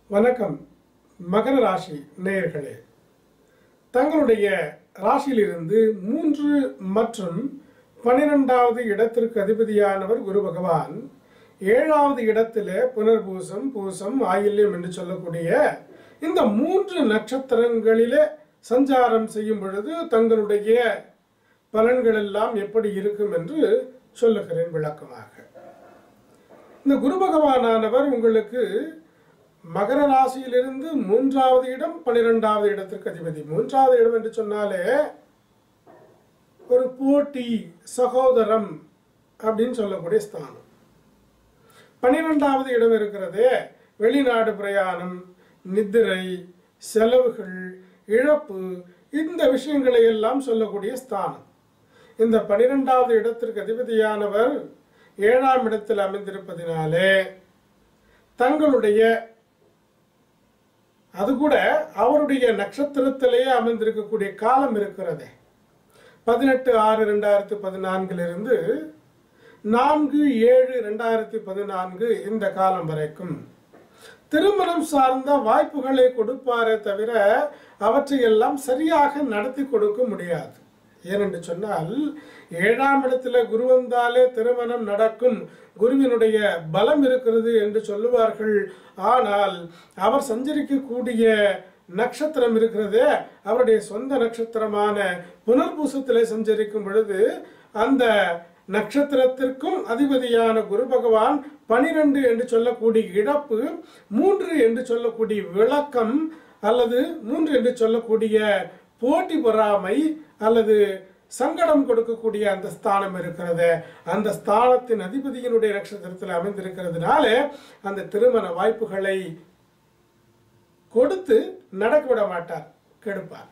வணக்கம் மகர ராசி நேயர்களே தங்களுடைய ராசியிலிருந்து மூன்று மற்றும் பன்னிரெண்டாவது இடத்திற்கு அதிபதியானவர் குரு பகவான் ஏழாவது இடத்திலே புனர்பூசம் பூசம் ஆயில்யம் என்று சொல்லக்கூடிய இந்த மூன்று நட்சத்திரங்களிலே சஞ்சாரம் செய்யும் பொழுது தங்களுடைய பலன்கள் எல்லாம் எப்படி இருக்கும் என்று சொல்லுகிறேன் விளக்கமாக இந்த குரு பகவானானவர் உங்களுக்கு மகர ராசியிலிருந்து மூன்றாவது இடம் பன்னிரெண்டாவது இடத்திற்கு அதிபதி மூன்றாவது இடம் என்று சொன்னாலே ஒரு போட்டி சகோதரம் அப்படின்னு சொல்லக்கூடிய ஸ்தானம் பன்னிரெண்டாவது இடம் இருக்கிறதே வெளிநாடு பிரயாணம் நித்திரை செலவுகள் இழப்பு இந்த விஷயங்களை எல்லாம் சொல்லக்கூடிய ஸ்தானம் இந்த பனிரெண்டாவது இடத்திற்கு அதிபதியானவர் ஏழாம் இடத்தில் அமைந்திருப்பதினாலே தங்களுடைய அது கூட அவருடைய நட்சத்திரத்திலேயே அமைந்திருக்கக்கூடிய காலம் இருக்கிறதே பதினெட்டு ஆறு ரெண்டாயிரத்தி பதினான்கிலிருந்து நான்கு ஏழு ரெண்டாயிரத்தி பதினான்கு இந்த காலம் வரைக்கும் திருமணம் சார்ந்த வாய்ப்புகளை கொடுப்பாரே தவிர அவற்றையெல்லாம் சரியாக நடத்தி கொடுக்க முடியாது ஏனென்று சொன்னால் ஏழாம் இடத்துல குரு வந்தாலே திருமணம் நடக்கும் குருவினுடைய பலம் இருக்கிறது என்று சொல்லுவார்கள் ஆனால் அவர் சஞ்சரிக்கக்கூடிய நட்சத்திரம் இருக்கிறதே அவருடைய சொந்த நட்சத்திரமான புனர்பூசத்திலே சஞ்சரிக்கும் பொழுது அந்த நட்சத்திரத்திற்கும் அதிபதியான குரு பகவான் பனிரெண்டு என்று சொல்லக்கூடிய இழப்பு மூன்று என்று சொல்லக்கூடிய விளக்கம் அல்லது மூன்று என்று சொல்லக்கூடிய போட்டி பொறாமை அல்லது சங்கடம் கொடுக்கக்கூடிய அந்த ஸ்தானம் இருக்கிறது அந்த ஸ்தானத்தின் அதிபதியினுடைய நட்சத்திரத்தில் அமைந்திருக்கிறதுனால அந்த திருமண வாய்ப்புகளை கொடுத்து நடக்க விட மாட்டார் கெடுப்பார்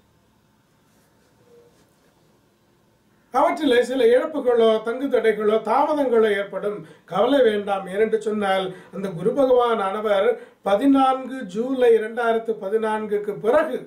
அவற்றில் சில இழப்புகளோ தங்கு தடைகளோ தாமதங்களோ ஏற்படும் கவலை வேண்டாம் ஏனென்று சொன்னால் அந்த குரு பகவான் ஆனவர் பதினான்கு ஜூலை இரண்டாயிரத்து பதினான்குக்கு பிறகு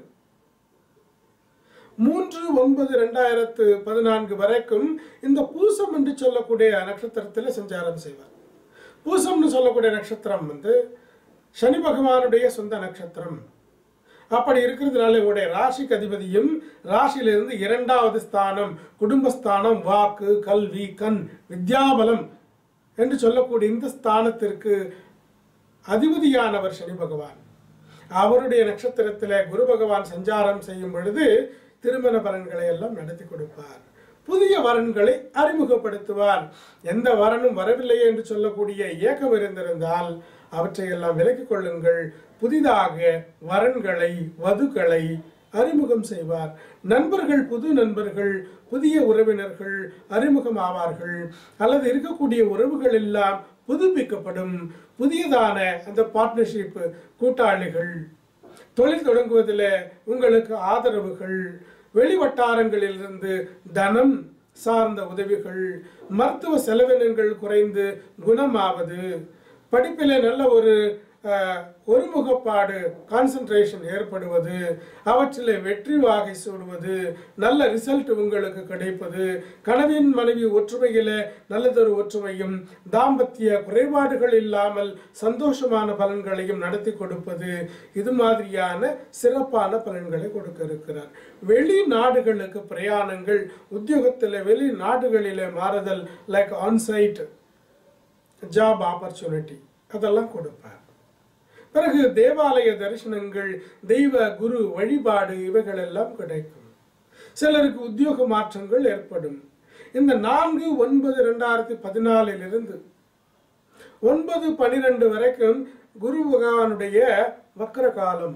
மூன்று ஒன்பது ரெண்டாயிரத்து பதினான்கு வரைக்கும் இந்த பூசம் என்று சொல்லக்கூடிய நட்சத்திரத்தில் சஞ்சாரம் செய்வார் பூசம்னு சொல்லக்கூடிய நட்சத்திரம் வந்து சனி பகவானுடைய சொந்த நட்சத்திரம் அப்படி இருக்கிறதுனால உங்களுடைய ராசிக்கு அதிபதியும் ராசியிலிருந்து இரண்டாவது ஸ்தானம் குடும்பஸ்தானம் வாக்கு கல்வி கண் வித்யாபலம் என்று சொல்லக்கூடிய இந்த ஸ்தானத்திற்கு அதிபதியானவர் சனி பகவான் அவருடைய நட்சத்திரத்தில் குரு பகவான் சஞ்சாரம் செய்யும் பொழுது திருமண பலன்களை எல்லாம் நடத்தி கொடுப்பார் புதிய வரன்களை அறிமுகப்படுத்துவார் எந்த வரனும் வரவில்லையே என்று சொல்லக்கூடிய ஏக்கம் இருந்திருந்தால் அவற்றையெல்லாம் விலக்கிக் கொள்ளுங்கள் புதிதாக வரன்களை வதுக்களை அறிமுகம் செய்வார் நண்பர்கள் புது நண்பர்கள் புதிய உறவினர்கள் அறிமுகம் ஆவார்கள் அல்லது இருக்கக்கூடிய உறவுகள் எல்லாம் புதுப்பிக்கப்படும் புதியதான அந்த பார்ட்னர்ஷிப் கூட்டாளிகள் தொழில் தொடங்குவதில் உங்களுக்கு ஆதரவுகள் வெளிவட்டாரங்களிலிருந்து தனம் சார்ந்த உதவிகள் மருத்துவ செலவினங்கள் குறைந்து குணமாவது படிப்பில் நல்ல ஒரு ஒருமுகப்பாடு கான்சன்ட்ரேஷன் ஏற்படுவது அவற்றில் வெற்றி வாகை சூடுவது நல்ல ரிசல்ட் உங்களுக்கு கிடைப்பது கணவன் மனைவி ஒற்றுமையில நல்லதொரு ஒற்றுமையும் தாம்பத்திய குறைபாடுகள் இல்லாமல் சந்தோஷமான பலன்களையும் நடத்தி கொடுப்பது இது மாதிரியான சிறப்பான பலன்களை கொடுக்க இருக்கிறார் வெளிநாடுகளுக்கு பிரயாணங்கள் உத்தியோகத்தில் வெளிநாடுகளிலே மாறுதல் லைக் ஆன்சைட் ஜாப் ஆப்பர்ச்சுனிட்டி அதெல்லாம் கொடுப்பார் பிறகு தேவாலய தரிசனங்கள் தெய்வ குரு வழிபாடு இவைகள் எல்லாம் கிடைக்கும் சிலருக்கு உத்தியோக மாற்றங்கள் ஏற்படும் இந்த நான்கு ஒன்பது ரெண்டாயிரத்தி பதினாலிலிருந்து ஒன்பது பனிரெண்டு வரைக்கும் குரு பகவானுடைய வக்கர காலம்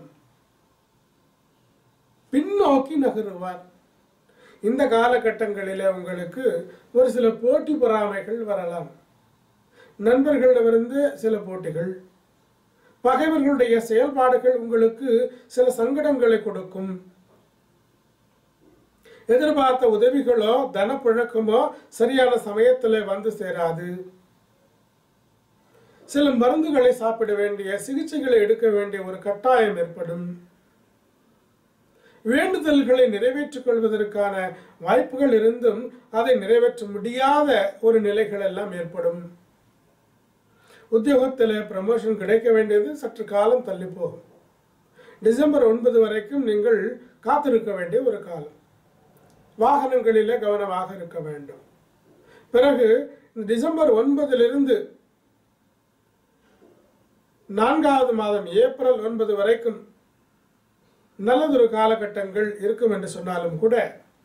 பின்னோக்கி நகருவார் இந்த காலகட்டங்களில் உங்களுக்கு ஒரு சில போட்டி பொறாமைகள் வரலாம் நண்பர்களிடமிருந்து சில போட்டிகள் பகைவர்களுடைய செயல்பாடுகள் உங்களுக்கு சில சங்கடங்களை கொடுக்கும் எதிர்பார்த்த உதவிகளோ தனப்புழக்கமோ சரியான சமயத்தில் வந்து சேராது சில மருந்துகளை சாப்பிட வேண்டிய சிகிச்சைகளை எடுக்க வேண்டிய ஒரு கட்டாயம் ஏற்படும் வேண்டுதல்களை நிறைவேற்றிக் கொள்வதற்கான வாய்ப்புகள் இருந்தும் அதை நிறைவேற்ற முடியாத ஒரு நிலைகள் எல்லாம் ஏற்படும் உத்தியோகத்தில் ப்ரமோஷன் கிடைக்க வேண்டியது சற்று காலம் தள்ளி போகும் டிசம்பர் ஒன்பது வரைக்கும் நீங்கள் காத்திருக்க வேண்டிய ஒரு காலம் வாகனங்களிலே கவனமாக இருக்க வேண்டும் பிறகு இந்த டிசம்பர் ஒன்பதிலிருந்து நான்காவது மாதம் ஏப்ரல் ஒன்பது வரைக்கும் நல்லதொரு காலகட்டங்கள் இருக்கும் என்று சொன்னாலும் கூட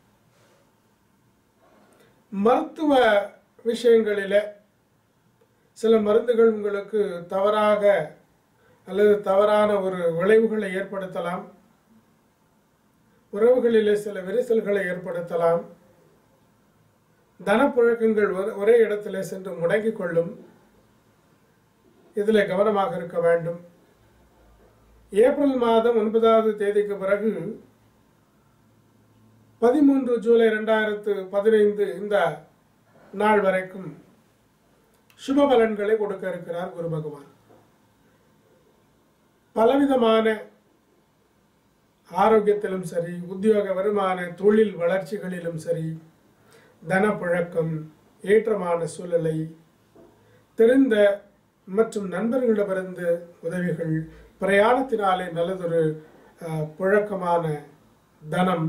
மருத்துவ விஷயங்களில சில மருந்துகள் உங்களுக்கு தவறாக அல்லது தவறான ஒரு விளைவுகளை ஏற்படுத்தலாம் உறவுகளிலே சில விரிசல்களை ஏற்படுத்தலாம் தனப்புழக்கங்கள் ஒரே- ஒரே இடத்திலே சென்று முடங்கிக் கொள்ளும் இதில் கவனமாக இருக்க வேண்டும் ஏப்ரல் மாதம் ஒன்பதாவது தேதிக்கு பிறகு பதிமூன்று ஜூலை ரெண்டாயிரத்து பதினைந்து இந்த நாள் வரைக்கும் சுப பலன்களை கொடுக்க இருக்கிறார் குரு பகவான் பலவிதமான ஆரோக்கியத்திலும் சரி உத்தியோக வருமான தொழில் வளர்ச்சிகளிலும் சரி தனப்புழக்கம் ஏற்றமான சூழலை தெரிந்த மற்றும் நண்பர்களிடமிருந்து உதவிகள் பிரயாணத்தினாலே நல்லதொரு அஹ், புழக்கமான தனம்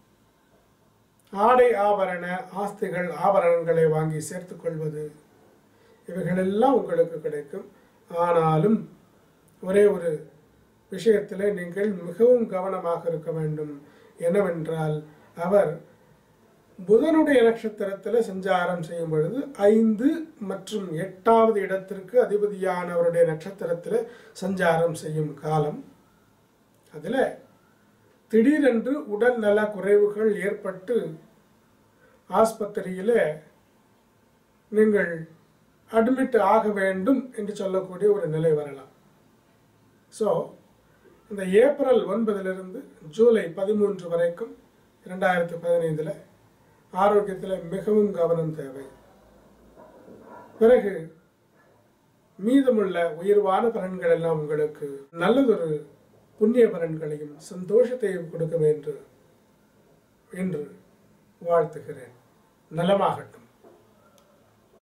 ஆடை ஆபரண ஆஸ்திகள் ஆபரணங்களை வாங்கி சேர்த்துக் கொள்வது இவைகளெல்லாம் உங்களுக்கு கிடைக்கும் ஆனாலும் ஒரே ஒரு விஷயத்தில் நீங்கள் மிகவும் கவனமாக இருக்க வேண்டும் என்னவென்றால் அவர் புதனுடைய நட்சத்திரத்தில் சஞ்சாரம் செய்யும் பொழுது ஐந்து மற்றும் எட்டாவது இடத்திற்கு அதிபதியானவருடைய நட்சத்திரத்தில் சஞ்சாரம் செய்யும் காலம் அதில் திடீரென்று உடல் நல குறைவுகள் ஏற்பட்டு ஆஸ்பத்திரியில் நீங்கள் அட்மிட் ஆக வேண்டும் என்று சொல்லக்கூடிய ஒரு நிலை வரலாம் ஸோ இந்த ஏப்ரல் ஒன்பதிலிருந்து ஜூலை பதிமூன்று வரைக்கும் இரண்டாயிரத்தி பதினைந்தில் ஆரோக்கியத்தில் மிகவும் கவனம் தேவை பிறகு மீதமுள்ள உயர்வான பலன்கள் எல்லாம் உங்களுக்கு நல்லதொரு புண்ணிய பலன்களையும் சந்தோஷத்தையும் கொடுக்கும் என்று என்று வாழ்த்துகிறேன் நலமாகட்டும்